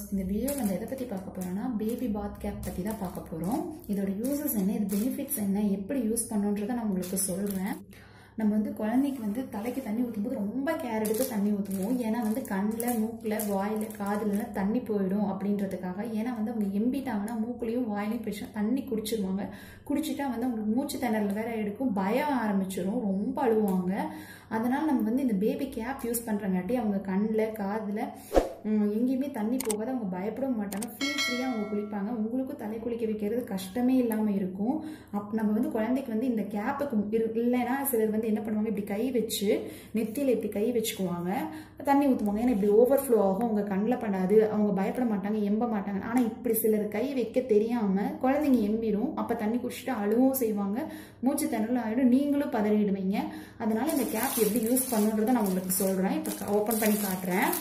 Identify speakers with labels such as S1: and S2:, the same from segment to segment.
S1: இந்த வீடியோ நம்ம எதை பற்றி பார்க்க போகிறோம்னா பேபி பாத் கேப் பற்றி தான் பார்க்க போகிறோம் இதோட யூசஸ் என்ன இது பெனிஃபிட்ஸ் என்ன எப்படி யூஸ் பண்ணுன்றதை நான் உங்களுக்கு சொல்கிறேன் நம்ம வந்து குழந்தைக்கு வந்து தலைக்கு தண்ணி ஊற்றும்போது ரொம்ப கேர் எடுத்து தண்ணி ஊற்றுவோம் ஏன்னா வந்து கண்ணில் மூக்கில் வாயில் காதுலலாம் தண்ணி போயிடும் அப்படின்றதுக்காக ஏன்னா வந்து அவங்க எம்பிட்டாங்கன்னா மூக்குலையும் வாயிலையும் போயிடுச்சு தண்ணி குடிச்சிருவாங்க குடிச்சிட்டா வந்து அவங்களுக்கு மூச்சு திணறல் வேற எடுக்கும் பயம் ஆரம்பிச்சிடும் ரொம்ப அழுவாங்க அதனால் நம்ம வந்து இந்த பேபி கேப் யூஸ் பண்ணுறங்காட்டி அவங்க கண்ணில் காதில் எங்கேயுமே தண்ணி போகாத அவங்க பயப்பட மாட்டாங்க ஃபீல் ஃப்ரீயாக அவங்க குளிப்பாங்க உங்களுக்கும் தலை குளிக்க வைக்கிறது கஷ்டமே இல்லாமல் இருக்கும் அப் நம்ம வந்து குழந்தைக்கு வந்து இந்த கேப்புக்கு இரு இல்லைன்னா சிலர் வந்து என்ன பண்ணுவாங்க இப்படி கை வச்சு நெத்தியில் இப்படி கை வச்சுக்குவாங்க தண்ணி ஊற்றுவாங்க ஏன்னா இப்படி ஓவர்ஃப்ளோ ஆகும் அவங்க கண்ணில் பண்ணாது அவங்க பயப்பட மாட்டாங்க எம்ப மாட்டாங்க ஆனால் இப்படி சிலர் கை வைக்க தெரியாமல் குழந்தைங்க எம்பிடும் அப்போ தண்ணி குடிச்சிட்டு அழுவும் செய்வாங்க மூச்சு திணறலும் ஆகிடும் நீங்களும் பதறிடுவீங்க அதனால இந்த கேப் எப்படி யூஸ் பண்ணுன்றதை நான் உங்களுக்கு சொல்கிறேன் இப்போ ஓப்பன் பண்ணி காட்டுறேன்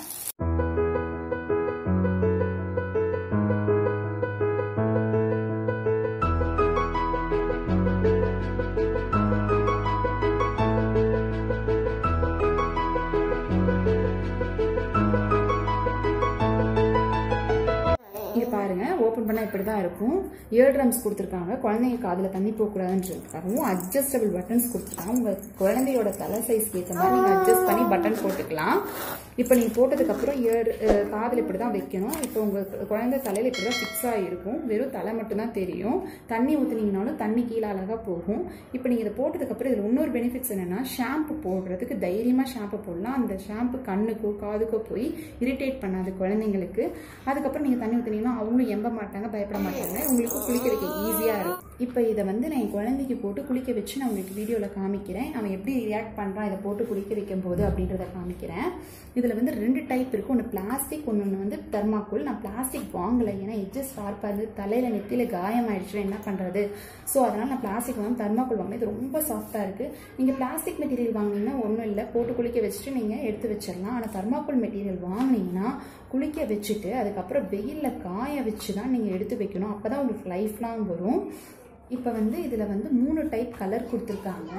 S1: இது பாருங்க ஓப்பன் பண்ணால் இப்படி தான் இருக்கும் இயர் ட்ரம்ஸ் கொடுத்துருக்காங்க குழந்தைங்க காதில் தண்ணி போகக்கூடாதுன்றதுக்காகவும் அட்ஜஸ்டபிள் பட்டன்ஸ் கொடுத்துருக்காங்க உங்கள் குழந்தையோட தலை சைஸ்க்கு ஏற்ற மாதிரி நீங்கள் அட்ஜஸ்ட் பண்ணி பட்டன் போட்டுக்கலாம் இப்போ நீங்கள் போட்டதுக்கப்புறம் இயர் காதில் இப்படி தான் வைக்கணும் இப்போ உங்கள் குழந்தை தலையில் இப்படி தான் ஃபிக்ஸ் ஆகிருக்கும் வெறும் தலை மட்டும்தான் தெரியும் தண்ணி ஊற்றுனீங்கனாலும் தண்ணி கீழே அழகாக போகும் இப்போ நீங்கள் இதை போட்டதுக்கப்புறம் இதில் இன்னொரு பெனிஃபிட்ஸ் என்னென்னா ஷாம்பு போடுறதுக்கு தைரியமாக ஷாம்பு போடலாம் அந்த ஷாம்பு கண்ணுக்கோ காதுக்கோ போய் இரிட்டேட் பண்ணாது குழந்தைங்களுக்கு அதுக்கப்புறம் நீங்கள் தண்ணி ஊற்றுனீங்கன்னா அவங்களும் எம்ப மாட்டாங்க பயப்பட மாட்டாங்க உங்களுக்கு குளிக்க வைக்க ஈஸியாக இருக்கும் இப்போ இதை வந்து நான் என் குழந்தைக்கு போட்டு குளிக்க வச்சு நான் உங்களுக்கு வீடியோவில் காமிக்கிறேன் அவன் எப்படி ரியாக்ட் பண்ணுறான் இதை போட்டு குளிக்க வைக்கும் போது அப்படின்றத காமிக்கிறேன் இதில் வந்து ரெண்டு டைப் இருக்குது ஒன்று பிளாஸ்டிக் ஒன்று வந்து தெர்மாக்கோல் நான் பிளாஸ்டிக் வாங்கலை ஏன்னா எட்ஜஸ் ஷார்ப்பாக இருந்து தலையில் நெத்தியில் காயமாயிடுச்சுன்னா என்ன பண்ணுறது ஸோ அதனால் நான் பிளாஸ்டிக் வாங்க தெர்மாக்கோல் வாங்கினேன் இது ரொம்ப சாஃப்டாக இருக்குது நீங்கள் பிளாஸ்டிக் மெட்டீரியல் வாங்கினீங்கன்னா ஒன்றும் இல்லை போட்டு குளிக்க வச்சுட்டு நீங்கள் எடுத்து வச்சிடலாம் ஆனால் தெர்மாக்கோல் மெட்டீரியல் வாங்கினீங்கன்னா குளிக்க வச்சுட்டு அதுக்கப்புறம் வெயிலில் காய வச்சு தான் நீங்கள் எடுத்து வைக்கணும் அப்போ தான் உங்களுக்கு லைஃப் லாங் வரும் இப்போ வந்து இதில் வந்து மூணு டைப் கலர் கொடுத்துருக்காங்க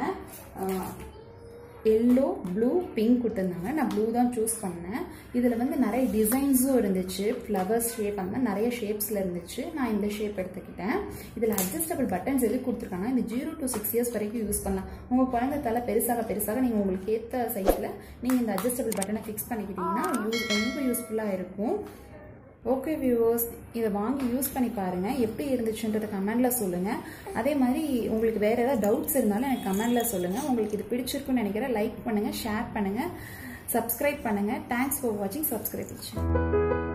S1: எல்லோ ப்ளூ பிங்க் கொடுத்துருந்தாங்க நான் ப்ளூ தான் சூஸ் பண்ணேன் இதில் வந்து நிறைய டிசைன்ஸும் இருந்துச்சு ஃப்ளவர்ஸ் ஷேப் அந்த மாதிரி நிறைய ஷேப்ஸில் இருந்துச்சு நான் இந்த ஷேப் எடுத்துக்கிட்டேன் இதில் அட்ஜஸ்டபிள் பட்டன்ஸ் எது கொடுத்துருக்காங்க இந்த ஜீரோ டு சிக்ஸ் இயர்ஸ் வரைக்கும் யூஸ் பண்ணலாம் உங்கள் குழந்தை தலை பெருசாக பெருசாக நீங்கள் உங்களுக்கு ஏற்ற சைஸில் நீங்கள் இந்த அட்ஜஸ்டபிள் பட்டனை ஃபிக்ஸ் பண்ணிக்கிட்டீங்கன்னா யூஸ் ரொம்ப யூஸ்ஃபுல்லாக இருக்கும் ஓகே வியூவர்ஸ் இதை வாங்கி யூஸ் பண்ணி பாருங்கள் எப்படி இருந்துச்சுன்றதை கமெண்டில் சொல்லுங்கள் அதே மாதிரி உங்களுக்கு வேறு ஏதாவது டவுட்ஸ் இருந்தாலும் எனக்கு கமெண்டில் சொல்லுங்கள் உங்களுக்கு இது பிடிச்சிருக்குன்னு நினைக்கிறேன் லைக் பண்ணுங்கள் ஷேர் பண்ணுங்கள் சப்ஸ்கிரைப் பண்ணுங்கள் தேங்க்ஸ் ஃபார் வாட்சிங் சப்ஸ்கிரைப்